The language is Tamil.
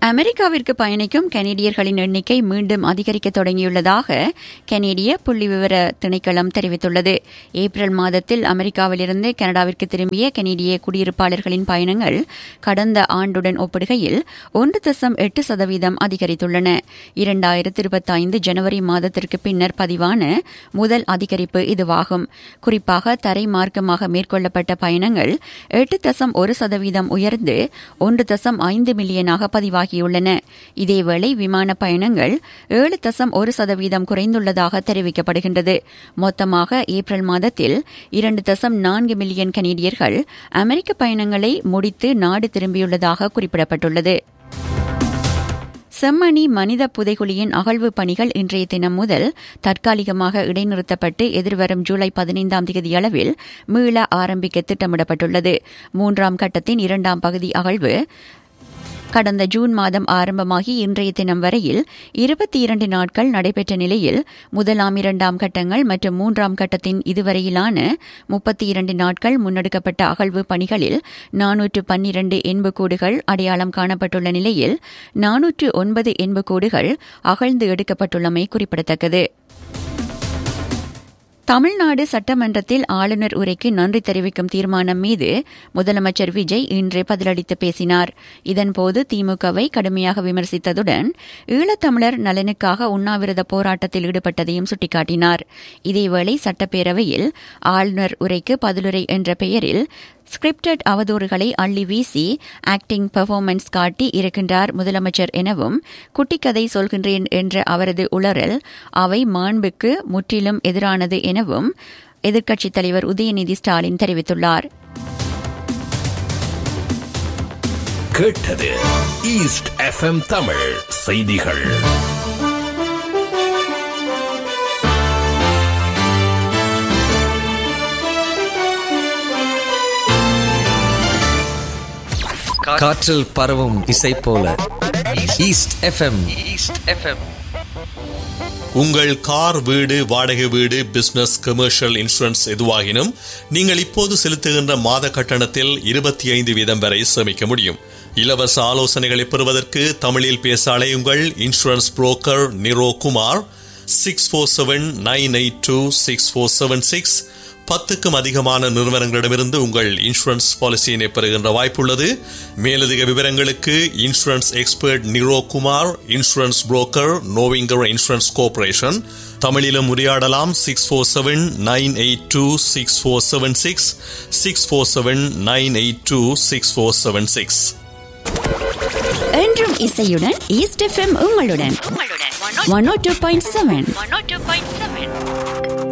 அமெரிக்காவிற்கு பயணிக்கும் கனேடியர்களின் எண்ணிக்கை மீண்டும் அதிகரிக்க தொடங்கியுள்ளதாக கனேடிய புள்ளிவிவர திணைக்களம் தெரிவித்துள்ளது ஏப்ரல் மாதத்தில் அமெரிக்காவிலிருந்து கனடாவிற்கு திரும்பிய கனேடிய குடியிருப்பாளர்களின் பயணங்கள் கடந்த ஆண்டுடன் ஒப்பிடுகையில் ஒன்று தசம் எட்டு சதவீதம் அதிகரித்துள்ளன இரண்டாயிரத்து இருபத்தைந்து ஜனவரி மாதத்திற்கு பின்னர் பதிவான முதல் அதிகரிப்பு இதுவாகும் குறிப்பாக தரை மார்க்கமாக மேற்கொள்ளப்பட்ட பயணங்கள் எட்டு தசம் ஒரு சதவீதம் உயர்ந்து ஒன்று தசம் ஐந்து மில்லியனாக பதிவாகி ஆகியுள்ளன இதேவேளை விமான பயணங்கள் ஏழு தசம் ஒரு சதவீதம் குறைந்துள்ளதாக தெரிவிக்கப்படுகின்றது மொத்தமாக ஏப்ரல் மாதத்தில் இரண்டு தசம் நான்கு மில்லியன் கனேடியர்கள் அமெரிக்க பயணங்களை முடித்து நாடு திரும்பியுள்ளதாக குறிப்பிடப்பட்டுள்ளது செம்மணி மனித புதைகுழியின் அகழ்வு பணிகள் இன்றைய தினம் முதல் தற்காலிகமாக இடைநிறுத்தப்பட்டு எதிர்வரும் ஜூலை பதினைந்தாம் தேதி அளவில் மீள ஆரம்பிக்க திட்டமிடப்பட்டுள்ளது மூன்றாம் கட்டத்தின் இரண்டாம் பகுதி அகழ்வு கடந்த ஜூன் மாதம் ஆரம்பமாகி இன்றைய தினம் வரையில் இருபத்தி இரண்டு நாட்கள் நடைபெற்ற நிலையில் முதலாம் இரண்டாம் கட்டங்கள் மற்றும் மூன்றாம் கட்டத்தின் இதுவரையிலான முப்பத்தி இரண்டு நாட்கள் முன்னெடுக்கப்பட்ட அகழ்வு பணிகளில் நானூற்று பன்னிரண்டு எண்புக்கூடுகள் அடையாளம் காணப்பட்டுள்ள நிலையில் நானூற்று ஒன்பது எண்புக்கூடுகள் அகழ்ந்து எடுக்கப்பட்டுள்ளமை குறிப்பிடத்தக்கது தமிழ்நாடு சட்டமன்றத்தில் ஆளுநர் உரைக்கு நன்றி தெரிவிக்கும் தீர்மானம் மீது முதலமைச்சர் விஜய் இன்று பதிலளித்து பேசினார் இதன்போது திமுகவை கடுமையாக விமர்சித்ததுடன் ஈழத்தமிழர் நலனுக்காக உண்ணாவிரத போராட்டத்தில் ஈடுபட்டதையும் சுட்டிக்காட்டினார் இதேவேளை சட்டப்பேரவையில் ஆளுநர் உரைக்கு பதிலுரை என்ற பெயரில் ஸ்கிரிப்டட் அவதூறுகளை அள்ளி வீசி ஆக்டிங் பெர்ஃபார்மன்ஸ் காட்டி இருக்கின்றார் முதலமைச்சர் எனவும் குட்டிக்கதை சொல்கின்றேன் என்ற அவரது உளறல் அவை மாண்புக்கு முற்றிலும் எதிரானது எனவும் எதிர்க்கட்சித் தலைவர் உதயநிதி ஸ்டாலின் தெரிவித்துள்ளார் கேட்டது ஈஸ்ட் எஃப்எம் தமிழ் செய்திகள் காற்றில் பரவும் இசை போல ஈஸ்ட் எஃப்எம் ஈஸ்ட் எஃப்எம் உங்கள் கார் வீடு வாடகை வீடு பிசினஸ் கமர்ஷியல் இன்சூரன்ஸ் எதுவாகினும் நீங்கள் இப்போது செலுத்துகின்ற மாத கட்டணத்தில் இருபத்தி ஐந்து வீதம் வரை சேமிக்க முடியும் இலவச ஆலோசனைகளை பெறுவதற்கு தமிழில் பேச அலையுங்கள் insurance broker Niro Kumar six four seven nine eight two six four seven six பத்துக்கும் அதிகமான நிறுவனங்களிடமிருந்து உங்கள் இன்சூரன்ஸ் பாலிசியினை பெறுகின்ற வாய்ப்புள்ளது மேலதிக விவரங்களுக்கு insurance expert Niro Kumar insurance broker நோவிங்கர் இன்சூரன்ஸ் கோர்பரேஷன் தமிழிலும் உரையாடலாம் six four seven nine eight two six four seven six six four seven nine eight two six four seven six என்றும் இசையுடன் ஈஸ்ட் எஃப்எம் உங்களுடன் one O two point seven one O two point seven